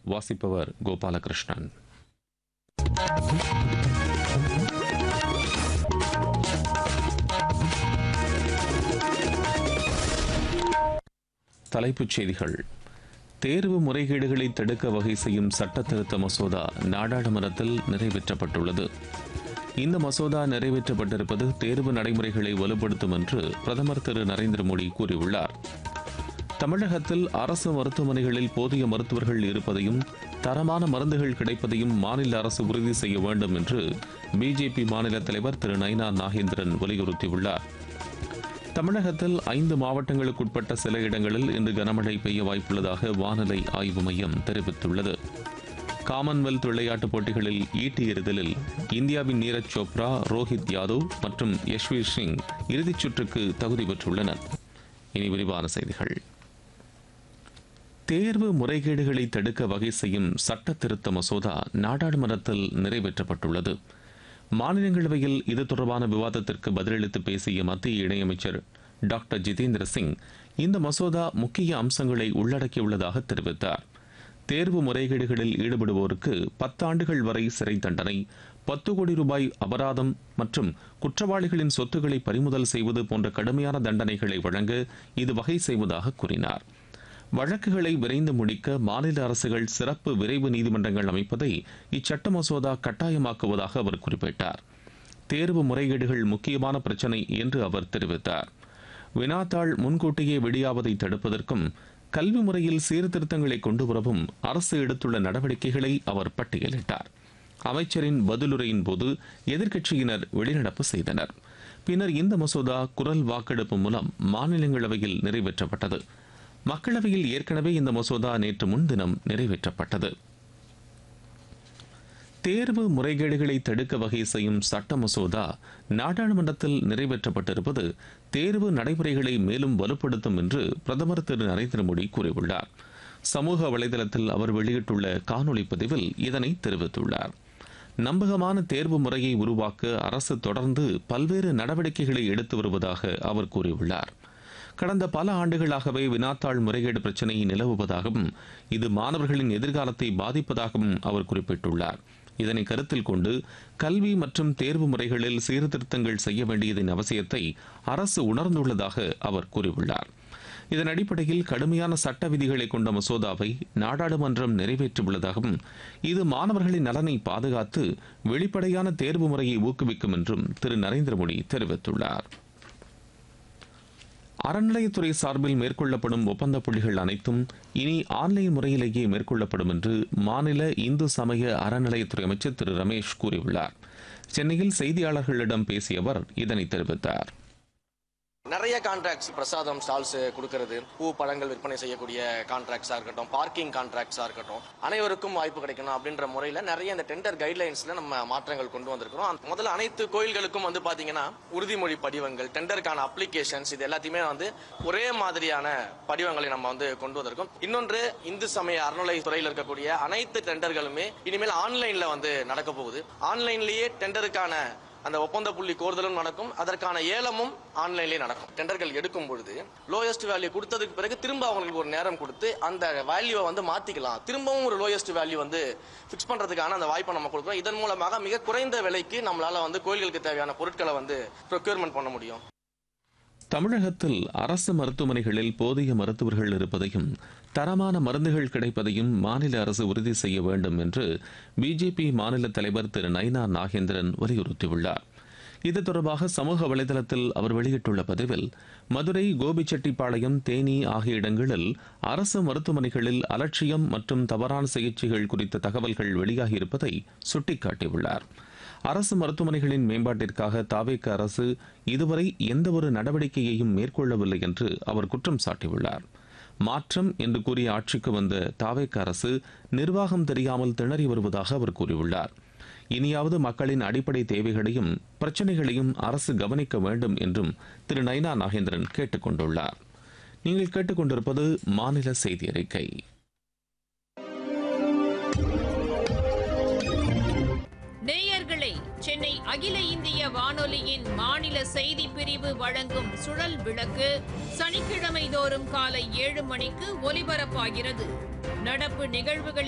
வாசிப்பவர் கோபாலகிருஷ்ணன் தலைப்புச் செய்திகள் தேர்வு முறைகேடுகளை தடுக்க வகை செய்யும் சட்ட திருத்த மசோதா நாடாளுமன்றத்தில் நிறைவேற்றப்பட்டுள்ளது இந்த மசோதா நிறைவேற்றப்பட்டிருப்பது தேர்வு நடைமுறைகளை வலுப்படுத்தும் என்று பிரதமர் திரு நரேந்திர மோடி கூறியுள்ளார் தமிழகத்தில் அரசு மருத்துவமனைகளில் போதிய மருத்துவர்கள் இருப்பதையும் தரமான மருந்துகள் கிடைப்பதையும் மாநில அரசு உறுதி செய்ய வேண்டும் என்று பிஜேபி மாநில தலைவர் திரு நைனா நாகேந்திரன் வலியுறுத்தியுள்ளார் தமிழகத்தில் ஐந்து மாவட்டங்களுக்குட்பட்ட சில இடங்களில் இன்று கனமழை பெய்ய வாய்ப்புள்ளதாக வானிலை ஆய்வு மையம் தெரிவித்துள்ளது காமன்வெல்த் விளையாட்டுப் போட்டிகளில் ஈட்டி எறிதலில் இந்தியாவின் நீரஜ் சோப்ரா ரோஹித் யாதவ் மற்றும் யஷ்வீர் சிங் இறுதிச் சுற்றுக்கு தகுதி பெற்றுள்ளனர் இனி விரிவான செய்திகள் தேர்வு முறைகேடுகளை தடுக்க வகை செய்யும் சட்ட திருத்த மசோதா நாடாளுமன்றத்தில் நிறைவேற்றப்பட்டுள்ளது மாநிலங்களவையில் இது தொடர்பான விவாதத்திற்கு பதிலளித்து பேசிய மத்திய இணையமைச்சர் டாக்டர் ஜிதேந்திர சிங் இந்த மசோதா முக்கிய அம்சங்களை உள்ளடக்கியுள்ளதாக தெரிவித்தார் தேர்வு முறைகேடுகளில் ஈடுபடுவோருக்கு பத்தாண்டுகள் வரை சிறை தண்டனை பத்து கோடி ரூபாய் அபராதம் மற்றும் குற்றவாளிகளின் சொத்துக்களை பறிமுதல் செய்வது போன்ற கடுமையான தண்டனைகளை வழங்க இது வகை செய்வதாக கூறினார் வழக்குகளை விரைந்து முடிக்க மாநில அரசுகள் சிறப்பு விரைவு நீதிமன்றங்கள் அமைப்பதை இச்சட்ட மசோதா கட்டாயமாக்குவதாக அவர் குறிப்பிட்டார் தேர்வு முறைகேடுகள் முக்கியமான பிரச்சினை என்று அவர் தெரிவித்தார் வினாத்தாள் முன்கூட்டியே வெடியாவதை தடுப்பதற்கும் கல்வி முறையில் சீர்திருத்தங்களை கொண்டு வரவும் அரசு எடுத்துள்ள நடவடிக்கைகளை அவர் பட்டியலிட்டார் அமைச்சரின் பதிலுரையின் போது எதிர்க்கட்சியினர் வெளிநடப்பு செய்தனர் பின்னர் இந்த மசோதா குரல் வாக்கெடுப்பு மூலம் மாநிலங்களவையில் நிறைவேற்றப்பட்டது மக்களவையில் ஏற்கனவே இந்த மசோதா நேற்று முன்தினம் நிறைவேற்றப்பட்டது தேர்வு முறைகேடுகளை தடுக்க வகை செய்யும் சட்ட மசோதா நாடாளுமன்றத்தில் நிறைவேற்றப்பட்டிருப்பது தேர்வு நடைமுறைகளை மேலும் வலுப்படுத்தும் என்று பிரதமர் திரு நரேந்திர மோடி கூறியுள்ளார் சமூக வலைதளத்தில் அவர் வெளியிட்டுள்ள காணொலி பதிவில் இதனை தெரிவித்துள்ளார் நம்பகமான தேர்வு முறையை உருவாக்க அரசு தொடர்ந்து பல்வேறு நடவடிக்கைகளை எடுத்து வருவதாக அவர் கூறியுள்ளார் கடந்த பல ஆண்டுகளாகவே வினாத்தாள் முறைகேடு பிரச்சினை நிலவுவதாகவும் இது மாணவர்களின் எதிர்காலத்தை பாதிப்பதாகவும் அவர் குறிப்பிட்டுள்ளார் இதனை கருத்தில் கொண்டு கல்வி மற்றும் தேர்வு முறைகளில் சீர்திருத்தங்கள் செய்ய வேண்டியதன் அவசியத்தை அரசு உணர்ந்துள்ளதாக அவர் கூறியுள்ளார் இதன் அடிப்படையில் கடுமையான சட்ட விதிகளை கொண்ட மசோதாவை நாடாளுமன்றம் நிறைவேற்றியுள்ளதாகவும் இது மாணவர்களின் நலனை பாதுகாத்து வெளிப்படையான தேர்வு முறையை ஊக்குவிக்கும் என்றும் திரு நரேந்திர மோடி தெரிவித்துள்ளார் அறநிலையத்துறை சார்பில் மேற்கொள்ளப்படும் ஒப்பந்த புள்ளிகள் அனைத்தும் இனி ஆன்லைன் முறையிலேயே மேற்கொள்ளப்படும் என்று மாநில இந்து சமய அறநிலையத்துறை அமைச்சர் திரு ரமேஷ் கூறியுள்ளார் சென்னையில் செய்தியாளர்களிடம் பேசிய அவர் இதனை தெரிவித்தார் நிறைய கான்ட்ராக்ட்ஸ் பிரசாதம் ஸ்டால்ஸ் கொடுக்கறது பூ பழங்கள் விற்பனை செய்யக்கூடிய கான்ட்ராக்ட்ஸா இருக்கட்டும் பார்க்கிங் கான்ட்ராக்ட்ஸா இருக்கட்டும் அனைவருக்கும் வாய்ப்பு கிடைக்கணும் அப்படின்ற முறையில நிறைய இந்த டெண்டர் கைட்லைன்ஸ்ல நம்ம மாற்றங்கள் கொண்டு வந்திருக்கிறோம் அந்த- முதல்ல அனைத்து கோயில்களுக்கும் வந்து பாத்தீங்கன்னா உறுதிமொழி படிவங்கள் டெண்டருக்கான அப்ளிகேஷன்ஸ் இது எல்லாத்தையுமே வந்து ஒரே மாதிரியான படிவங்களை நம்ம வந்து கொண்டு வந்திருக்கோம் இன்னொன்று இந்து சமய அறநிலை துறையில் இருக்கக்கூடிய அனைத்து டெண்டர்களுமே இனிமேல் ஆன்லைன்ல வந்து நடக்க போகுது ஆன்லைன்லயே டெண்டருக்கான அந்த ஒப்பந்த புள்ளி கோருதலும் நடக்கும் அதற்கான ஏலமும் ஆன்லைன்லேயே நடக்கும் டெண்டர்கள் எடுக்கும் பொழுது லோயஸ்ட் வேல்யூ கொடுத்ததுக்கு பிறகு திரும்ப அவங்களுக்கு ஒரு நேரம் கொடுத்து அந்த வேல்யூவை வந்து மாத்திக்கலாம் திரும்பவும் ஒரு லோயஸ்ட் வேல்யூ வந்து ஃபிக்ஸ் பண்றதுக்கான அந்த வாய்ப்பை நம்ம கொடுக்குறோம் இதன் மூலமாக மிக குறைந்த விலைக்கு நம்மளால வந்து கோயில்களுக்கு தேவையான பொருட்களை வந்து ப்ரொக்யூர்மெண்ட் பண்ண முடியும் தமிழகத்தில் அரசு மருத்துவமனைகளில் போதிய மருத்துவர்கள் இருப்பதையும் தரமான மருந்துகள் கிடைப்பதையும் மாநில அரசு உறுதி செய்ய வேண்டும் என்று பிஜேபி மாநில தலைவர் திரு நைனா நாகேந்திரன் வலியுறுத்தியுள்ளார் இது தொடர்பாக சமூக வலைதளத்தில் அவர் வெளியிட்டுள்ள பதிவில் மதுரை கோபிச்செட்டிப்பாளையம் தேனி ஆகிய இடங்களில் அரசு மருத்துவமனைகளில் அலட்சியம் மற்றும் தவறான சிகிச்சைகள் குறித்த தகவல்கள் வெளியாகியிருப்பதை சுட்டிக்காட்டியுள்ளார் அரசு மருத்துவமனைகளின் மேம்பாட்டிற்காக தாவேக்க அரசு இதுவரை எந்தவொரு நடவடிக்கையையும் மேற்கொள்ளவில்லை என்று அவர் குற்றம் சாட்டியுள்ளார் மாற்றம் என்று கூறிய ஆட்சிக்கு வந்த தாவேக்க அரசு நிர்வாகம் தெரியாமல் திணறி வருவதாக அவர் கூறியுள்ளார் இனியாவது மக்களின் அடிப்படை தேவைகளையும் பிரச்சனைகளையும் அரசு கவனிக்க வேண்டும் என்றும் திரு நைனா நாகேந்திரன் கேட்டுக் கொண்டுள்ளார் நீங்கள் கேட்டுக்கொண்டிருப்பது மாநில செய்தி அறிக்கை நேயர்களே சென்னை அகில இந்திய வானொலியின் மாநில செய்தி பிரிவு வழங்கும் சுழல் விளக்கு சனிக்கிழமை தோறும் காலை ஏழு மணிக்கு ஒலிபரப்பாகிறது நடப்பு நிகழ்வுகளில்